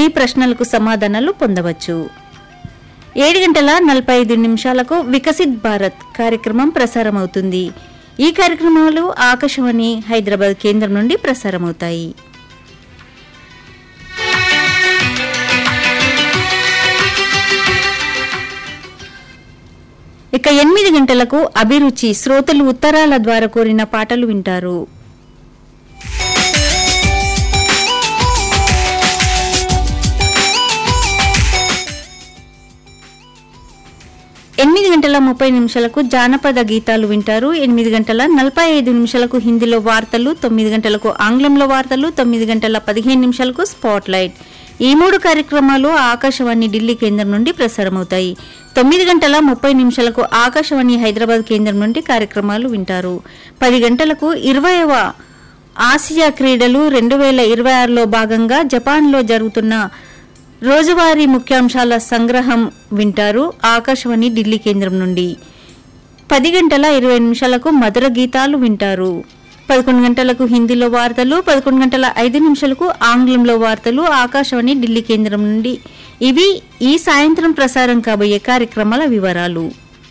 మీ ప్రశ్నలకు సమాధానాలు పొందవచ్చు ఏడు గంటల నలభై ఐదు నిమిషాలకు వికసిత్ భారత్ కార్యక్రమం ప్రసారమవుతుంది ఈ కార్యక్రమాలు ఆకాశవాణి హైదరాబాద్ కేంద్రం నుండి ప్రసారమవుతాయి ఇక ఎనిమిది గంటలకు అభిరుచి శ్రోతలు ఉత్తరాల ద్వారా కోరిన పాటలు వింటారు ఎనిమిది గంటల ముప్పై నిమిషాలకు జానపద గీతాలు వింటారు ఎనిమిది గంటల నలభై ఐదు నిమిషాలకు హిందీలో వార్తలు తొమ్మిది గంటలకు ఆంగ్లంలో వార్తలు తొమ్మిది గంటల పదిహేను నిమిషాలకు స్పాట్ లైట్ ఈ మూడు కార్యక్రమాలు ఆకాశవాణి ఢిల్లీ కేంద్రం నుండి ప్రసారమవుతాయి తొమ్మిది గంటల ముప్పై నిమిషాలకు ఆకాశవాణి హైదరాబాద్ కేంద్రం నుండి కార్యక్రమాలు వింటారు పది గంటలకు ఇరవైవ ఆసియా క్రీడలు రెండు వేల ఇరవై ఆరులో భాగంగా జపాన్లో జరుగుతున్న రోజువారీ ముఖ్యాంశాల సంగ్రహం వింటారు ఆకాశవాణి ఢిల్లీ కేంద్రం నుండి పది గంటల ఇరవై నిమిషాలకు మధుర గీతాలు వింటారు పదకొండు గంటలకు హిందీలో వార్తలు పదకొండు గంటల ఐదు నిమిషాలకు ఆంగ్లంలో వార్తలు ఆకాశవాణి ఢిల్లీ కేంద్రం నుండి ఇవి ఈ సాయంత్రం ప్రసారం కాబోయే కార్యక్రమాల వివరాలు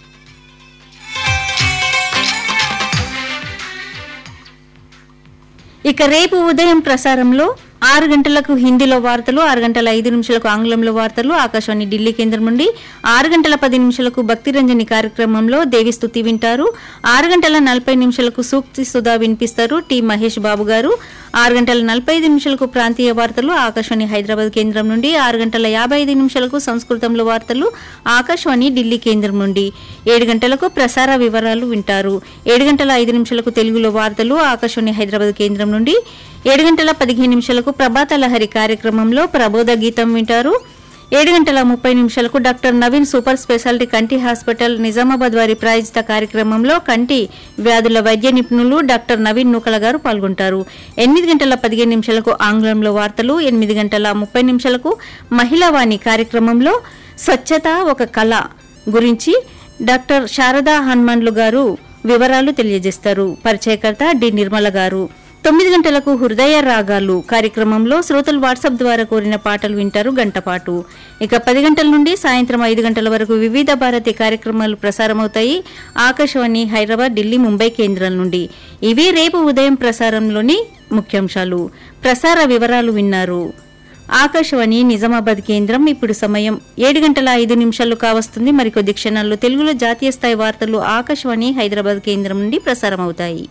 ఇక రేపు ఉదయం ప్రసారంలో ఆరు గంటలకు హిందీలో వార్తలు ఆరు గంటల ఐదు నిమిషాలకు ఆంగ్లంలో వార్తలు ఆకాశవాణి ఢిల్లీ కేంద్రం నుండి ఆరు గంటల పది నిమిషాలకు భక్తిరంజని కార్యక్రమంలో దేవి స్తుతి వింటారు ఆరు గంటల నలభై నిమిషాలకు సూక్తి సుధా వినిపిస్తారు టి మహేష్ బాబు గారు ఆరు గంటల నలభై ఐదు నిమిషాలకు ప్రాంతీయ వార్తలు ఆకాశవాణి హైదరాబాద్ కేంద్రం నుండి ఆరు గంటల యాభై ఐదు నిమిషాలకు సంస్కృతంలో వార్తలు ఆకాశవాణి ఢిల్లీ కేంద్రం నుండి ఏడు గంటలకు ప్రసార వివరాలు వింటారు ఏడు గంటల ఐదు నిమిషాలకు తెలుగులో వార్తలు ఆకాశవాణి హైదరాబాద్ కేంద్రం నుండి ఏడు గంటల పదిహేను నిమిషాలకు ప్రభాత లహరి కార్యక్రమంలో ప్రబోధ గీతం వింటారు ఏడు గంటల ముప్పై నిమిషాలకు డాక్టర్ నవీన్ సూపర్ స్పెషాలిటీ కంటి హాస్పిటల్ నిజామాబాద్ వారి ప్రాయోజిత కార్యక్రమంలో కంటి వ్యాధుల వైద్య నిపుణులు డాక్టర్ నవీన్ నూకల గారు పాల్గొంటారు ఎనిమిది గంటల పదిహేను నిమిషాలకు ఆంగ్లంలో వార్తలు ఎనిమిది గంటల ముప్పై నిమిషాలకు మహిళా వాణి కార్యక్రమంలో స్వచ్ఛత ఒక కళ గురించి డాక్టర్ శారదా హనుమాన్లు గారు వివరాలు తెలియజేస్తారు పరిచయకర్త డి నిర్మల గారు తొమ్మిది గంటలకు హృదయ రాగాలు కార్యక్రమంలో శ్రోతలు వాట్సాప్ ద్వారా కోరిన పాటలు వింటారు గంటపాటు ఇక పది గంటల నుండి సాయంత్రం ఐదు గంటల వరకు వివిధ భారతి కార్యక్రమాలు ప్రసారమవుతాయి ఆకాశవాణి హైదరాబాద్ ఢిల్లీ ముంబై కేంద్రాల నుండి ఇవి రేపు ఉదయం ప్రసారంలోని ముఖ్యాంశాలు ప్రసార వివరాలు విన్నారు ఆకాశవాణి నిజామాబాద్ కేంద్రం ఇప్పుడు సమయం ఏడు గంటల ఐదు నిమిషాలు కావస్తుంది మరికొద్ది క్షణాల్లో తెలుగులో జాతీయ స్థాయి వార్తలు ఆకాశవాణి హైదరాబాద్ కేంద్రం నుండి ప్రసారమవుతాయి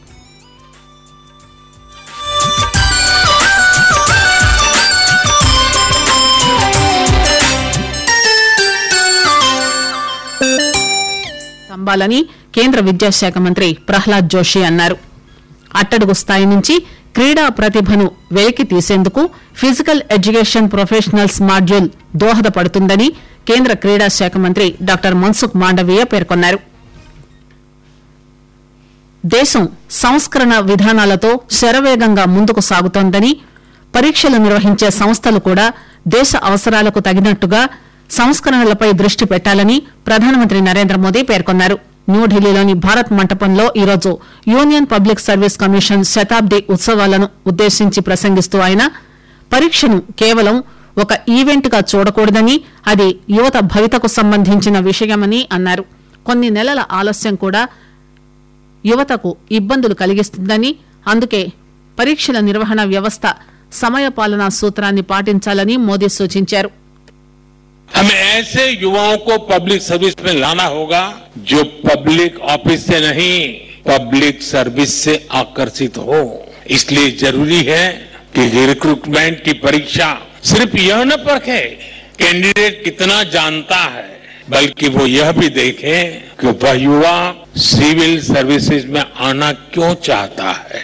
స్తంభాలని కేంద్ర విద్యాశాఖ మంత్రి ప్రహ్లాద్ జోషి అన్నారు అట్టడుగు స్థాయి నుంచి క్రీడా ప్రతిభను వెలికి తీసేందుకు ఫిజికల్ ఎడ్యుకేషన్ ప్రొఫెషనల్స్ మాడ్యూల్ దోహదపడుతుందని కేంద్ర క్రీడా శాఖ మంత్రి డాక్టర్ మన్సుఖ్ మాండవీయ పేర్కొన్నారు దేశం సంస్కరణ విధానాలతో శరవేగంగా ముందుకు సాగుతోందని పరీక్షలు నిర్వహించే సంస్థలు కూడా దేశ అవసరాలకు తగినట్టుగా సంస్కరణలపై దృష్టి పెట్టాలని ప్రధానమంత్రి నరేంద్ర మోదీ పేర్కొన్నారు న్యూఢిల్లీలోని భారత్ మంటపంలో ఈరోజు యూనియన్ పబ్లిక్ సర్వీస్ కమిషన్ శతాబ్ది ఉత్సవాలను ఉద్దేశించి ప్రసంగిస్తూ ఆయన పరీక్షను కేవలం ఒక ఈవెంట్ గా చూడకూడదని అది యువత భవితకు సంబంధించిన విషయమని అన్నారు కొన్ని నెలల ఆలస్యం కూడా యువతకు ఇబ్బందులు కలిగిస్తుందని అందుకే పరీక్షల నిర్వహణ వ్యవస్థ సమయపాలనా సూత్రాన్ని పాటించాలని మోదీ సూచించారు हमें ऐसे युवाओं को पब्लिक सर्विस में लाना होगा जो पब्लिक ऑफिस से नहीं पब्लिक सर्विस से आकर्षित हो इसलिए जरूरी है कि रिक्रूटमेंट की परीक्षा सिर्फ यह न परखे कैंडिडेट कितना जानता है बल्कि वो यह भी देखे कि वह युवा सिविल सर्विसेज में आना क्यों चाहता है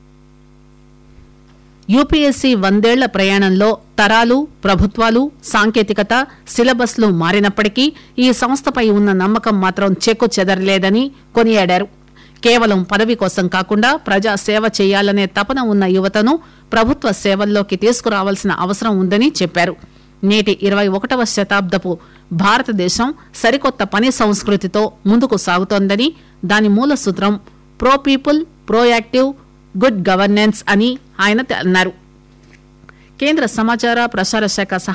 యూపీఎస్సీ వందేళ్ల ప్రయాణంలో తరాలు ప్రభుత్వాలు సాంకేతికత సిలబస్లు మారినప్పటికీ ఈ సంస్థపై ఉన్న నమ్మకం మాత్రం చెక్కు చెదరలేదని కొనియాడారు కేవలం పదవి కోసం కాకుండా ప్రజా సేవ చేయాలనే తపన ఉన్న యువతను ప్రభుత్వ సేవల్లోకి తీసుకురావాల్సిన అవసరం ఉందని చెప్పారు నేటి ఇరవై ఒకటవ శతాబ్దపు భారతదేశం సరికొత్త పని సంస్కృతితో ముందుకు సాగుతోందని దాని మూల సూత్రం pro people proactive good governance అని ఆయన అన్నారు కేంద్ర సమాచార ప్రసార శాఖ సహాయ